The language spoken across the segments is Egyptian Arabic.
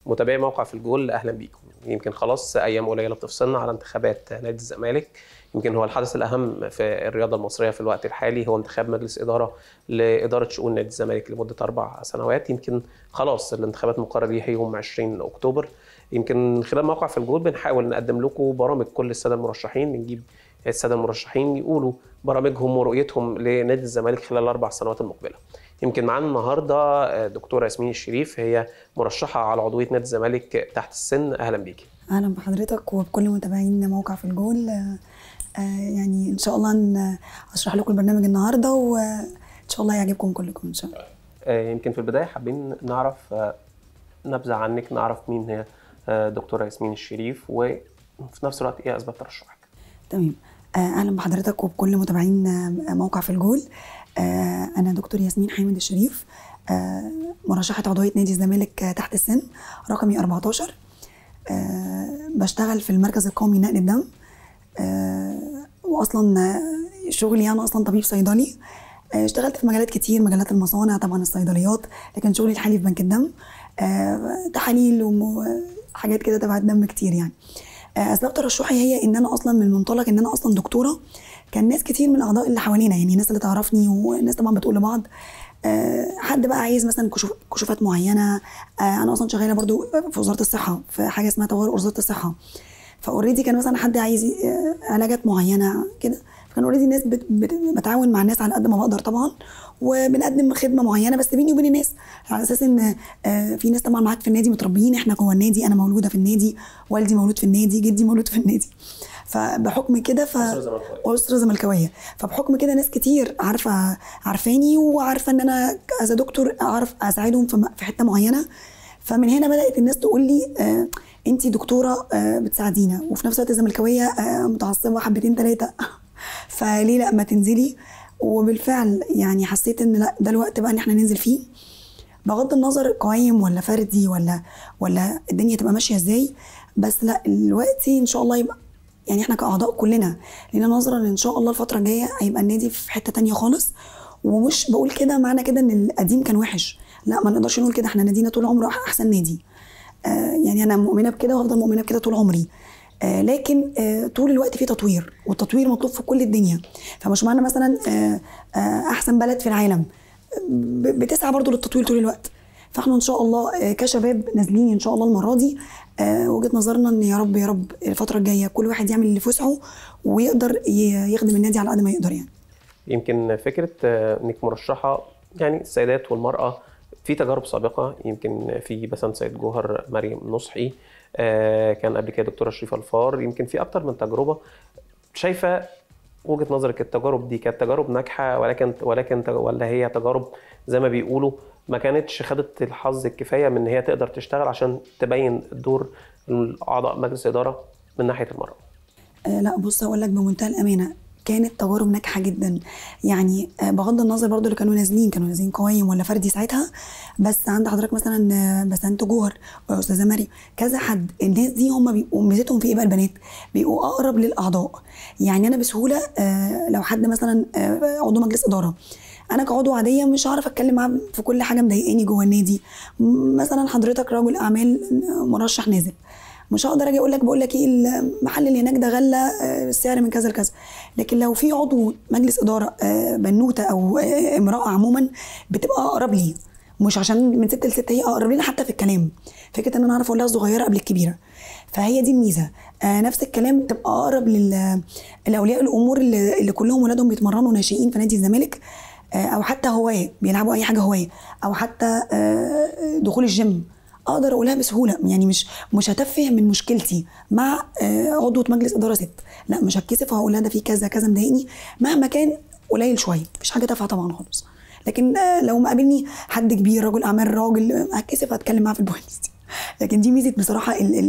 متابعي موقع في الجول اهلا بيكم يمكن خلاص ايام قليله بتفصلنا على انتخابات نادي الزمالك يمكن هو الحدث الاهم في الرياضه المصريه في الوقت الحالي هو انتخاب مجلس اداره لاداره شؤون نادي الزمالك لمده اربع سنوات يمكن خلاص الانتخابات مقرر ليها يوم 20 اكتوبر يمكن من خلال موقع في الجول بنحاول نقدم لكم برامج كل الساده المرشحين بنجيب الساده المرشحين يقولوا برامجهم ورؤيتهم لنادي الزمالك خلال الاربع سنوات المقبله. يمكن معانا النهارده دكتوره ياسمين الشريف هي مرشحه على عضويه نادي الزمالك تحت السن اهلا بيكي. اهلا بحضرتك وبكل متابعين موقع في الجول آه يعني ان شاء الله ان اشرح لكم البرنامج النهارده وان شاء الله يعجبكم كلكم ان شاء الله. آه يمكن في البدايه حابين نعرف آه نبذه عنك نعرف مين هي دكتوره ياسمين الشريف وفي نفس الوقت ايه اسباب ترشحك؟ تمام اهلا بحضرتك وبكل متابعين موقع في الجول انا دكتور ياسمين حامد الشريف مرشحه عضويه نادي الزمالك تحت السن رقمي 14 بشتغل في المركز القومي نقل الدم واصلا شغلي انا اصلا طبيب صيدلي اشتغلت في مجالات كتير مجالات المصانع طبعا الصيدليات لكن شغلي الحالي في بنك الدم تحاليل وحاجات كده تبع الدم كتير يعني اسباب ترشحي هي ان انا اصلا من منطلق ان انا اصلا دكتوره كان ناس كتير من الاعضاء اللي حوالينا يعني الناس اللي تعرفني والناس طبعا بتقول لبعض حد بقى عايز مثلا كشوف كشوفات معينه انا اصلا شغاله برضو في وزاره الصحه في حاجه اسمها طوارئ وزاره الصحه فاوريدي كان مثلا حد عايز علاجات معينه كده فكان اوريدي الناس بت بت بتعاون مع الناس على قد ما بقدر طبعا وبنقدم خدمه معينه بس بيني وبين الناس على اساس ان في ناس طبعا معاك في النادي متربيين احنا جوه النادي انا مولوده في النادي والدي مولود في النادي جدي مولود في النادي فبحكم كده ف اسره زملكاويه فبحكم كده ناس كتير عارفه عارفاني وعارفه ان انا از دكتور اعرف اساعدهم في حته معينه فمن هنا بدات الناس تقول لي آه انت دكتوره آه بتساعدينا وفي نفس الوقت الزملكاويه آه متعصبه حبتين ثلاثه فليه لا ما تنزلي وبالفعل يعني حسيت ان لا ده الوقت بقى ان احنا ننزل فيه بغض النظر قايم ولا فردي ولا ولا الدنيا تبقى ماشيه ازاي بس لا دلوقتي ان شاء الله يبقى يعني احنا كاعضاء كلنا لينا نظره ان ان شاء الله الفتره الجايه هيبقى النادي في حته تانية خالص ومش بقول كده معنى كده ان القديم كان وحش لا ما نقدرش نقول كده احنا نادينا طول عمره احسن نادي آه يعني انا مؤمنه بكده وهفضل مؤمنه بكده طول عمري آه لكن آه طول الوقت في تطوير والتطوير مطلوب في كل الدنيا فمش معنى مثلا آه آه احسن بلد في العالم بتسعى برضو للتطوير طول الوقت فاحنا ان شاء الله كشباب نازلين ان شاء الله المره دي وجهه نظرنا ان يا رب يا رب الفتره الجايه كل واحد يعمل اللي في وسعه ويقدر يخدم النادي على قد ما يقدر يعني يمكن فكره انك مرشحه يعني السيدات والمراه في تجارب سابقه يمكن في بسنت سيد جوهر مريم نصحي كان قبل كده دكتوره شريفه الفار يمكن في اكتر من تجربه شايفه وجهه نظرك التجارب دي كانت تجارب ناجحه ولكن ولكن ولا هي تجارب زي ما بيقولوا ما كانتش خدت الحظ الكفايه من ان هي تقدر تشتغل عشان تبين دور اعضاء مجلس اداره من ناحيه المراه. أه لا بص اقول لك بمنتهى الامانه كانت تجارب ناجحه جدا يعني بغض النظر برضو اللي كانوا نازلين كانوا نازلين قوايم ولا فردي ساعتها بس عند حضرتك مثلا بسنت جوهر واستاذه مريم كذا حد الناس دي هم بيبقوا ميزتهم في ايه بقى البنات بيبقوا اقرب للاعضاء يعني انا بسهوله لو حد مثلا عضو مجلس اداره انا كعضو عاديه مش هعرف اتكلم معاه في كل حاجه مضايقاني جوه النادي مثلا حضرتك رجل اعمال مرشح نازل مش هقدر اجي اقول لك بقول لك ايه المحل اللي هناك ده غلى السعر من كذا لكذا لكن لو في عضو مجلس اداره بنوته او امراه عموما بتبقى اقرب لي مش عشان من ست لست هي اقرب لنا حتى في الكلام فكره ان انا اعرف اقول لها الصغيره قبل الكبيره فهي دي الميزه آه نفس الكلام تبقى اقرب لاولياء الامور اللي, اللي كلهم ولادهم بيتمرنوا ناشئين في نادي الزمالك او حتى هوايه بيلعبوا اي حاجه هوايه او حتى دخول الجيم اقدر اقولها بسهوله يعني مش مش هتفه من مشكلتي مع عضوه مجلس اداره ست لا مش هتكسف وهقول لها ده في كذا كذا مضايقني مهما كان قليل شويه مفيش حاجه تافهه طبعا خالص لكن لو ما قابلني حد كبير رجل اعمال راجل هتكسف هتكلم معاه في البوينتس دي لكن دي ميزه بصراحه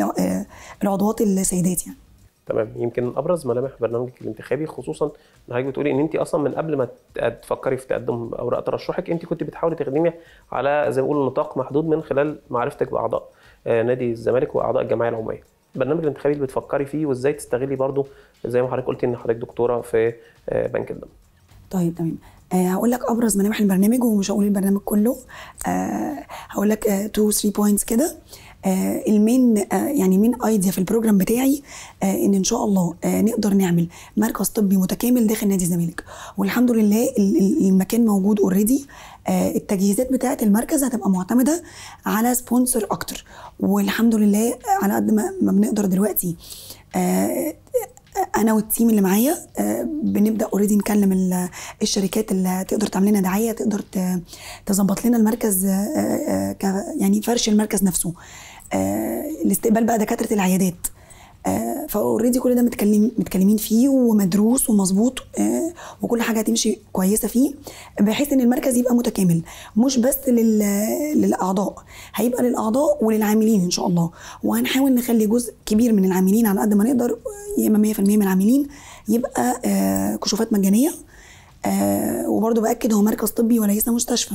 العضوات السيدات يعني تمام يمكن ابرز ملامح برنامجك الانتخابي خصوصا ان حضرتك بتقولي ان انت اصلا من قبل ما تفكري في تقدم اوراق ترشحك انت كنت بتحاولي تخدمي على زي ما بيقولوا نطاق محدود من خلال معرفتك باعضاء نادي الزمالك واعضاء الجمعيه العموميه. البرنامج الانتخابي اللي بتفكري فيه وازاي تستغلي برضه زي ما حضرتك قلتي ان حضرتك دكتوره في بنك الدم. طيب تمام آه هقول لك ابرز ملامح البرنامج ومش هقول البرنامج كله آه هقول لك 2 3 بوينتس كده آه المين آه يعني مين ايديا في البروجرام بتاعي آه ان ان شاء الله آه نقدر نعمل مركز طبي متكامل داخل نادي الزمالك والحمد لله ال- ال- المكان موجود اوريدي آه التجهيزات بتاعه المركز هتبقى معتمده على سبونسر اكتر والحمد لله على قد ما ما بنقدر دلوقتي آه انا والتيم اللي معايا آه، بنبدا اوريدي نكلم ال- الشركات اللي تقدر تعمل لنا دعايه تقدر ت- تظبط لنا المركز آه، آه، ك- يعني فرش المركز نفسه آه، الاستقبال بقى دكاتره العيادات فاوريدي كل ده متكلم متكلمين فيه ومدروس ومظبوط آه، وكل حاجه هتمشي كويسه فيه بحيث ان المركز يبقى متكامل مش بس لل... للاعضاء هيبقى للاعضاء وللعاملين ان شاء الله وهنحاول نخلي جزء كبير من العاملين على قد ما نقدر يا اما 100% من العاملين يبقى آه، كشوفات مجانيه آه، وبرضه باكد هو مركز طبي وليس مستشفى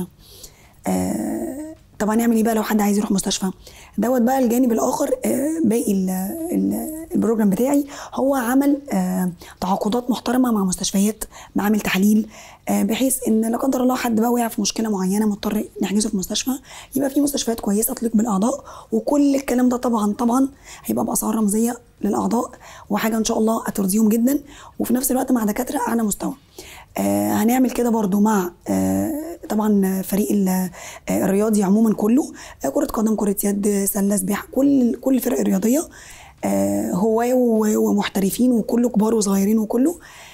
آه، طب هنعمل ايه بقى لو حد عايز يروح مستشفى دوت بقى الجانب الاخر آه، باقي ال- ال- البروجرام بتاعي هو عمل آه، تعاقدات محترمه مع مستشفيات معامل تحاليل آه، بحيث ان لا قدر الله حد بقى وقع في مشكله معينه مضطر نحجزه في مستشفى يبقى في مستشفيات كويسه تليق بالاعضاء وكل الكلام ده طبعا طبعا هيبقى باسعار رمزيه للاعضاء وحاجه ان شاء الله هترضيهم جدا وفي نفس الوقت مع دكاتره اعلى مستوى آه هنعمل كده برضو مع آه طبعا فريق ال- آه، الرياضي عموما كله آه كرة قدم كرة يد سلة سباحة كل كل الفرق الرياضية آه هواة و- ومحترفين وكله كبار وصغيرين وكله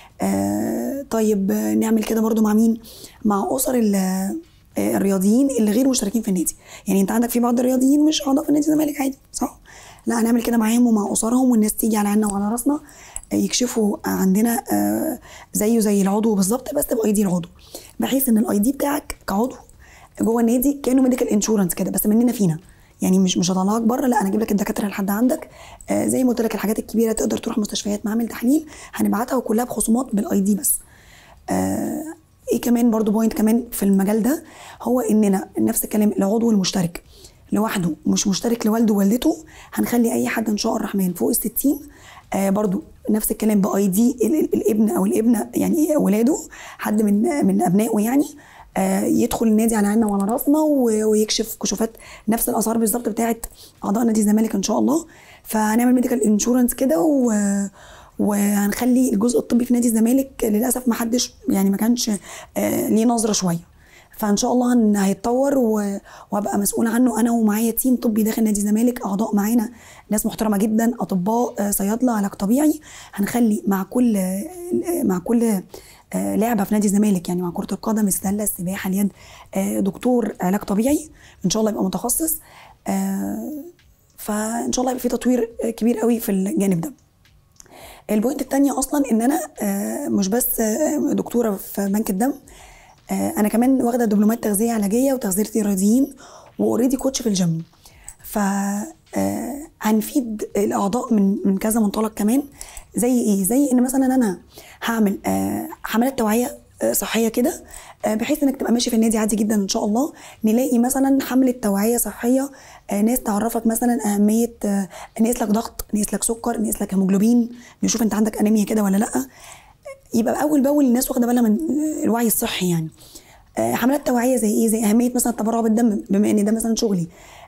آه طيب آه، نعمل كده برضو مع مين مع أسر ال- آه، الرياضيين اللي غير مشتركين في النادي يعني انت عندك في بعض الرياضيين مش اعضاء في نادي الزمالك عادي صح لا هنعمل كده معاهم ومع اسرهم والناس تيجي على عيننا وعلى راسنا آه، يكشفوا عندنا آه، زيه زي العضو بالظبط بس باي دي العضو بحيث ان الاي دي بتاعك كعضو جوه النادي كانه ميديكال انشورنس كده بس مننا فينا يعني مش مش هطلعك بره لا انا اجيب لك الدكاتره لحد عندك آه زي ما قلت لك الحاجات الكبيره تقدر تروح مستشفيات معامل تحليل هنبعتها وكلها بخصومات بالاي دي بس آه ايه كمان برضو بوينت كمان في المجال ده هو اننا نفس الكلام العضو المشترك لوحده مش مشترك لوالده ووالدته هنخلي اي حد ان شاء الرحمن فوق ال 60 آه برضو نفس الكلام باي دي ال- ال- الابن او الابنه يعني ولاده حد من من ابنائه يعني آه يدخل النادي على عيننا وعلى راسنا و- ويكشف كشوفات نفس الاسعار بالظبط بتاعت اعضاء نادي الزمالك ان شاء الله فهنعمل ميديكال انشورنس كده و وهنخلي الجزء الطبي في نادي الزمالك للاسف ما حدش يعني ما كانش آه ليه نظره شويه فان شاء الله هن- هيتطور و- وهبقى مسؤول عنه انا ومعايا تيم طبي داخل نادي الزمالك اعضاء معانا ناس محترمه جدا اطباء آه، صيادله علاج طبيعي هنخلي مع كل آه، مع كل آه، لعبه في نادي الزمالك يعني مع كره القدم السله السباحه اليد آه، دكتور علاج طبيعي ان شاء الله يبقى متخصص آه، فان شاء الله يبقى في تطوير آه، كبير قوي في الجانب ده البوينت التانية اصلا ان انا آه، مش بس آه، دكتوره في بنك الدم آه، انا كمان واخده دبلومات تغذيه علاجيه وتغذيه الرياضيين واوريدي كوتش في الجيم ف آه، هنفيد الاعضاء من من كذا منطلق كمان زي ايه زي ان مثلا انا هعمل آه، حملات توعيه آه، صحيه كده آه، بحيث انك تبقى ماشي في النادي عادي جدا ان شاء الله نلاقي مثلا حمله توعيه صحيه آه، ناس تعرفك مثلا اهميه آه، نقيس لك ضغط نقيس لك سكر نقيس لك هيموجلوبين نشوف انت عندك انيميا كده ولا لا يبقى اول باول الناس واخده بالها من الوعي الصحي يعني آه، حملات توعيه زي ايه زي اهميه مثلا التبرع بالدم بما ان ده مثلا شغلي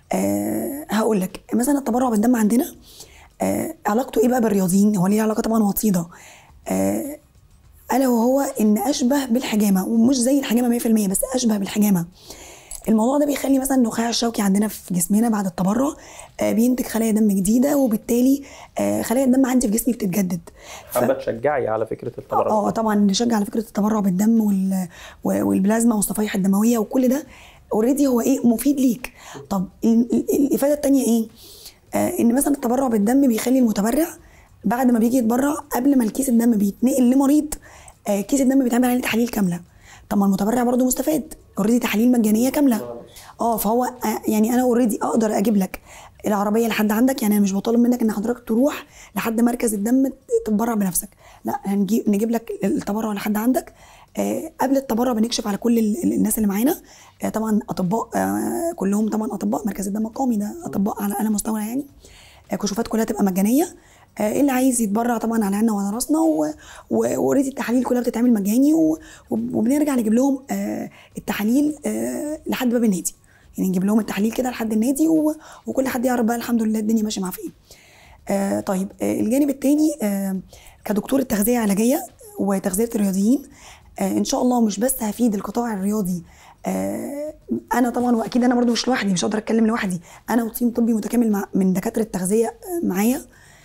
أه هقول لك مثلا التبرع بالدم عندنا أه علاقته ايه بقى بالرياضيين هو ليه علاقه طبعا وطيده أه الا وهو ان اشبه بالحجامه ومش زي الحجامه 100% بس اشبه بالحجامه الموضوع ده بيخلي مثلا النخاع الشوكي عندنا في جسمنا بعد التبرع آه، بينتج خلايا دم جديده وبالتالي آه، خلايا الدم عندي في جسمي بتتجدد ف- حابه تشجعي على فكره التبرع اه طبعا نشجع على فكره التبرع بالدم وال... و- والبلازما والصفائح الدمويه وكل ده اوريدي هو ايه مفيد ليك طب ال- ال- الافاده التانية ايه آه ان مثلا التبرع بالدم بيخلي المتبرع بعد ما بيجي يتبرع قبل ما الكيس الدم بيتنقل لمريض آه كيس الدم بيتعمل عليه تحاليل كامله طب ما المتبرع برضه مستفاد اوريدي تحاليل مجانيه كامله اه فهو آه يعني انا اوريدي اقدر اجيب لك العربيه لحد عندك يعني انا مش بطالب منك ان حضرتك تروح لحد مركز الدم تتبرع بنفسك لا هنجيب نجيب لك التبرع لحد عندك آه قبل التبرع بنكشف على كل ال- ال- الناس اللي معانا آه طبعا اطباء آه كلهم طبعا اطباء مركز الدم القومي ده اطباء على اعلى مستوى يعني آه كشوفات كلها تبقى مجانيه آه اللي عايز يتبرع طبعا على عيننا وعلى راسنا و- و- واوريدي التحاليل كلها بتتعمل مجاني و- وبنرجع نجيب لهم آه التحاليل آه لحد باب النادي يعني نجيب لهم التحليل كده لحد النادي و... وكل حد يعرف بقى الحمد لله الدنيا ماشيه معاه في ايه آه طيب آه الجانب التاني آه كدكتور التغذيه علاجيه وتغذيه الرياضيين آه ان شاء الله مش بس هفيد القطاع الرياضي آه انا طبعا واكيد انا برضو مش لوحدي مش هقدر اتكلم لوحدي انا وتيم طبي متكامل مع من دكاتره التغذيه آه، معايا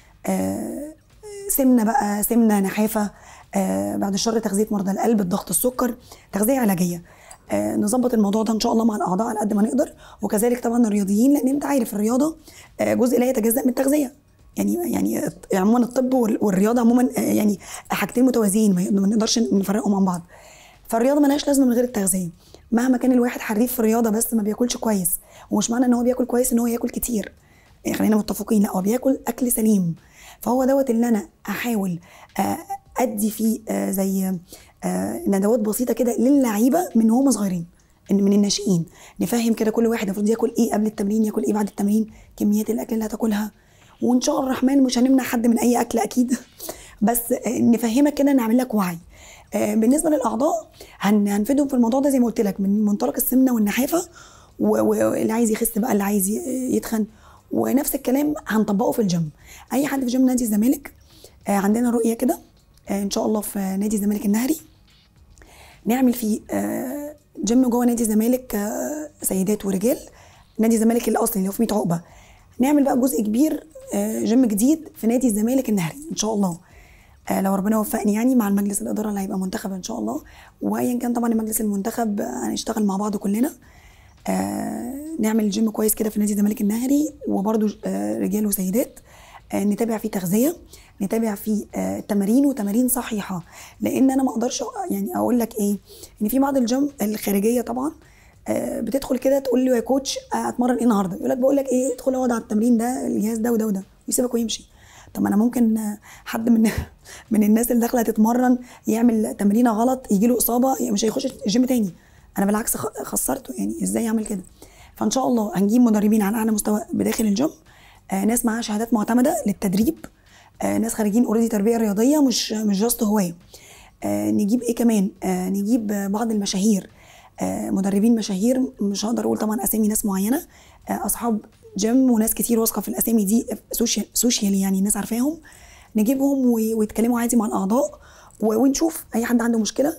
آه سمنه بقى سمنه نحافه آه بعد الشر تغذيه مرضى القلب الضغط السكر تغذيه علاجيه آه نظبط الموضوع ده ان شاء الله مع الاعضاء على قد ما نقدر وكذلك طبعا الرياضيين لان انت عارف الرياضه آه جزء لا يتجزا من التغذيه يعني يعني عموما الطب وال- والرياضه عموما آه، يعني حاجتين متوازيين ما ما نقدرش نفرقهم عن بعض فالرياضه ملهاش لازمه من غير التغذيه مهما كان الواحد حريف في الرياضه بس ما بياكلش كويس ومش معنى ان هو بياكل كويس ان هو ياكل كتير يعني خلينا متفقين لا هو بياكل اكل سليم فهو دوت اللي انا احاول آه، ادي فيه آه، زي آه، ندوات بسيطه كده للعيبه من وهم صغيرين إن من الناشئين نفهم كده كل واحد المفروض ياكل ايه قبل التمرين ياكل ايه بعد التمرين كميات الاكل اللي هتاكلها وان شاء الله الرحمن مش هنمنع حد من اي اكل اكيد بس آه، نفهمك كده نعمل لك وعي آه، بالنسبه للاعضاء هن هنفيدهم في الموضوع ده زي ما قلت لك من منطلق السمنه والنحافه و- واللي عايز يخس بقى اللي عايز ي- يتخن ونفس الكلام هنطبقه في الجيم اي حد في جيم نادي الزمالك آه، عندنا رؤيه كده آه، ان شاء الله في نادي الزمالك النهري نعمل فيه آه، جيم جوه نادي الزمالك آه، سيدات ورجال نادي الزمالك الاصلي اللي هو في 100 عقبه نعمل بقى جزء كبير آه، جيم جديد في نادي الزمالك النهري ان شاء الله آه، لو ربنا وفقني يعني مع المجلس الاداره اللي هيبقى منتخب ان شاء الله وايا كان طبعا المجلس المنتخب آه، هنشتغل مع بعض كلنا آه، نعمل جيم كويس كده في نادي الزمالك النهري وبرده رجال وسيدات آه، نتابع فيه تغذيه نتابع فيه آه، تمارين وتمارين صحيحه لان انا ما اقدرش أ- يعني اقول لك ايه ان في بعض الجيم الخارجيه طبعا آه، بتدخل كده تقول له يا كوتش آه، اتمرن ايه النهارده يقول لك بقول لك ايه ادخل اقعد على التمرين ده الجهاز ده وده وده ويسيبك ويمشي طب ما انا ممكن آه، حد من من الناس اللي داخله تتمرن يعمل تمرينه غلط يجي له اصابه مش هيخش الجيم تاني انا بالعكس خ- خسرته يعني ازاي يعمل كده فان شاء الله هنجيب مدربين على اعلى مستوى بداخل الجيم آه ناس معاها شهادات معتمده للتدريب آه ناس خارجين اوريدي تربيه رياضيه مش مش جاست هوايه آه نجيب ايه كمان آه نجيب آه، بعض المشاهير آه مدربين مشاهير مش هقدر اقول طبعا اسامي ناس معينه آه اصحاب جيم وناس كتير واثقه في الاسامي دي سوشيال سوشيال يعني الناس عارفاهم نجيبهم وي- ويتكلموا عادي مع الاعضاء و- ونشوف اي حد عنده مشكله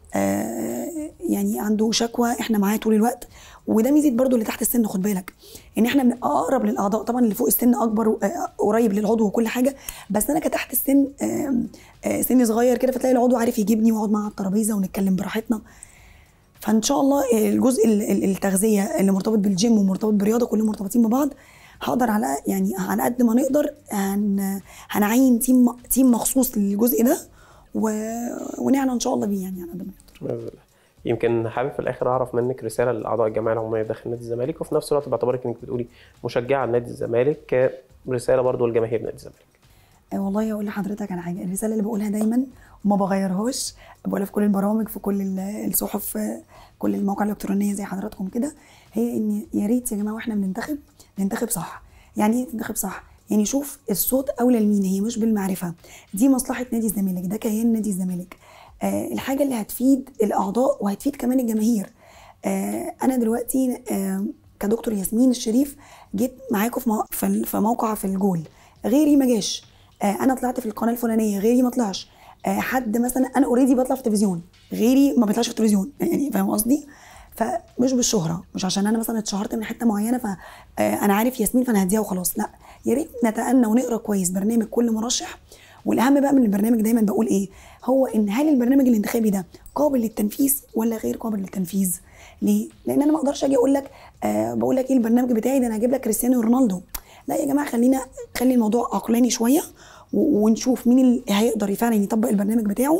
آه، يعني عنده شكوى احنا معاه طول الوقت وده ميزه برضو اللي تحت السن خد بالك ان احنا بنبقى اقرب للاعضاء طبعا اللي فوق السن اكبر و- آه، قريب للعضو وكل حاجه بس انا كتحت السن آه، آه، سني صغير كده فتلاقي العضو عارف يجيبني واقعد معاه على الترابيزه ونتكلم براحتنا فان شاء الله الجزء ال- ال- التغذيه اللي مرتبط بالجيم ومرتبط بالرياضه كلهم مرتبطين ببعض هقدر على يعني على قد ما نقدر هن هنعين تيم تيم مخصوص للجزء ده و... ونعلن ان شاء الله بيه يعني على قد ما نقدر بإذن الله. يمكن حابب في الاخر اعرف منك رساله لاعضاء الجمعيه العموميه داخل نادي الزمالك وفي نفس الوقت باعتبارك انك بتقولي مشجعه لنادي الزمالك رساله برضو لجماهير نادي الزمالك آه، والله اقول لحضرتك على حاجه الرساله اللي بقولها دايما وما بغيرهاش بقولها في كل البرامج في كل ال- الصحف آه، كل المواقع الالكترونيه زي حضراتكم كده هي ان يا ريت يا جماعه واحنا بننتخب ننتخب صح يعني ايه تنتخب صح يعني شوف الصوت اولى لمين هي مش بالمعرفه دي مصلحه نادي الزمالك ده كيان نادي الزمالك آه الحاجه اللي هتفيد الاعضاء وهتفيد كمان الجماهير آه انا دلوقتي آه كدكتور ياسمين الشريف جيت معاكم في مو- في ال- في موقع في الجول غيري ما جاش آه انا طلعت في القناه الفلانيه غيري ما طلعش آه حد مثلا انا اوريدي بطلع في التلفزيون غيري ما بيطلعش في التلفزيون يعني فاهم قصدي فمش بالشهره مش عشان انا مثلا اتشهرت من حته معينه فانا عارف ياسمين فانا هديها وخلاص لا يا ريت نتأنى ونقرا كويس برنامج كل مرشح والاهم بقى من البرنامج دايما بقول ايه هو ان هل البرنامج الانتخابي ده قابل للتنفيذ ولا غير قابل للتنفيذ ليه لان انا ما اقدرش اجي اقول لك آه بقول لك ايه البرنامج بتاعي ده انا هجيب لك كريستيانو رونالدو لا يا جماعه خلينا خلي الموضوع عقلاني شويه و- ونشوف مين اللي هيقدر فعلا يطبق البرنامج بتاعه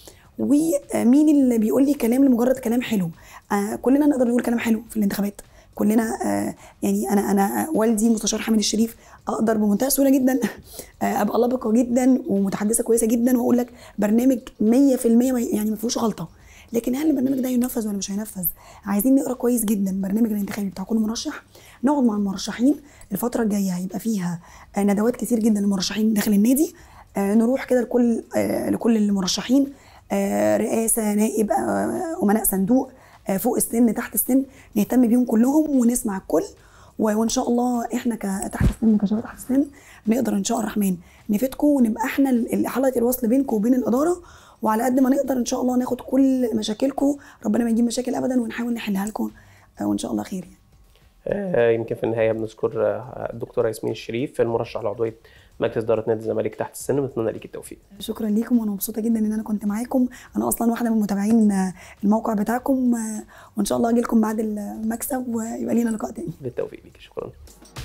ومين اللي بيقول لي كلام لمجرد كلام حلو آه كلنا نقدر نقول كلام حلو في الانتخابات كلنا آه يعني انا انا والدي مستشار حامد الشريف اقدر بمنتهى السهوله جدا آه ابقى لبقه جدا ومتحدثه كويسه جدا واقول لك برنامج 100% ما- يعني ما فيهوش غلطه لكن هل البرنامج ده ينفذ ولا مش هينفذ عايزين نقرا كويس جدا البرنامج الانتخابي بتاع كل مرشح نقعد مع المرشحين الفتره الجايه هيبقى فيها آه ندوات كتير جدا للمرشحين داخل النادي آه نروح كده لكل آه لكل المرشحين آه رئاسه نائب آه امناء صندوق آه، فوق السن تحت السن نهتم بيهم كلهم ونسمع الكل و- وان شاء الله احنا كتحت السن كشباب تحت السن نقدر ان شاء الرحمن نفيدكم ونبقى احنا ال- ال- حلقه الوصل بينكم وبين الاداره وعلى قد ما نقدر ان شاء الله ناخد كل مشاكلكم ربنا ما يجيب مشاكل ابدا ونحاول نحلها لكم آه، وان شاء الله خير يعني. آه، يمكن في النهايه بنذكر آه، الدكتوره ياسمين الشريف المرشح لعضويه مجلس اداره نادي الزمالك تحت السن بنتمنى ليك التوفيق شكرا ليكم وانا مبسوطه جدا ان انا كنت معاكم انا اصلا واحده من متابعين آه، الموقع بتاعكم آه، وان شاء الله اجي لكم بعد المكسب ويبقى لينا لقاء تاني بالتوفيق ليك شكرا